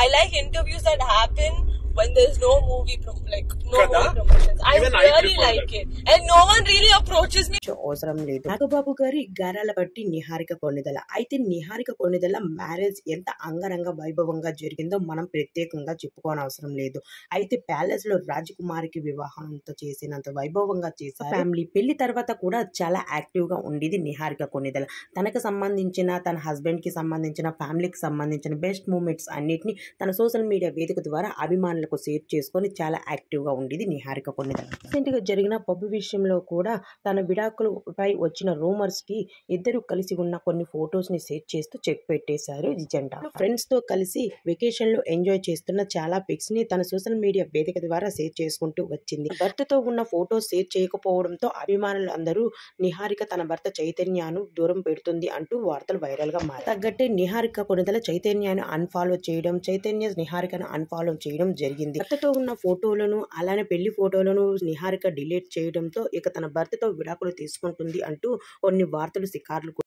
I like interviews that happen when there's no movie prom- like no Kada? movie promotions. I Even I really prefer like that. it, and no one really approaches me. అవసరం లేదు నాగబాబు గారి గారాల బట్టి నిహారిక కొన్నిదల అయితే Niharika కొన్నిదల marriage ఎంత అంగరంగ వైభవంగా జరిగిందో మనం ప్రత్యేకంగా చెప్పుకోనవసరం లేదు అయితే ప్యాలెస్ లో రాజకుమారికి వివాహంతో చేసినంత వైభవంగా చేశారు ఫ్యామిలీ పెళ్లి తర్వాత కూడా చాలా యాక్టివ్ గా ఉండేది నిహారిక కొన్నిదల తనకు సంబంధించిన తన హస్బెండ్ కి సంబంధించిన ఫ్యామిలీకి సంబంధించిన బెస్ట్ మూమెంట్స్ అన్నిటిని తన సోషల్ మీడియా వేదిక ద్వారా అభిమానులకు షేర్ చేసుకొని చాలా యాక్టివ్ గా ఉండేది నిహారిక కొన్నిదల రీసెంట్ గా జరిగిన పబ్బు విషయంలో కూడా తన విడాకులపై వచ్చిన రూమర్స్ కి ఇద్దరు కలిసి ఉన్న కొన్ని ఫొటోస్ ని షేర్ చేస్తూ చెక్ పెట్టేశారు ఈ జంట ఫ్రెండ్స్ తో కలిసి వెకేషన్ లో ఎంజాయ్ చేస్తున్న చాలా పిక్స్ ని తన సోషల్ మీడియా వేదిక ద్వారా షేర్ చేసుకుంటూ వచ్చింది భర్తతో ఉన్న ఫోటోస్ షేర్ చేయకపోవడంతో అభిమానులు అందరూ నిహారిక తన భర్త చైతన్యను దూరం పెడుతుంది అంటూ వార్తలు వైరల్ గా మారాయి తగ్గట్టే నిహారిక కొనిదల చైతన్యాన్ని అన్ఫాలో చేయడం చైతన్య నిహారికను అన్ఫాలో చేయడం జరిగింది భర్తతో ఉన్న ఫోటోలను అలానే పెళ్లి ఫోటోలను నిహారిక డిలీట్ చేయడంతో ఇక తన భర్తతో విడాకులు తీసుకుంటుంది అంటూ కొన్ని వార్తలు శికార్లు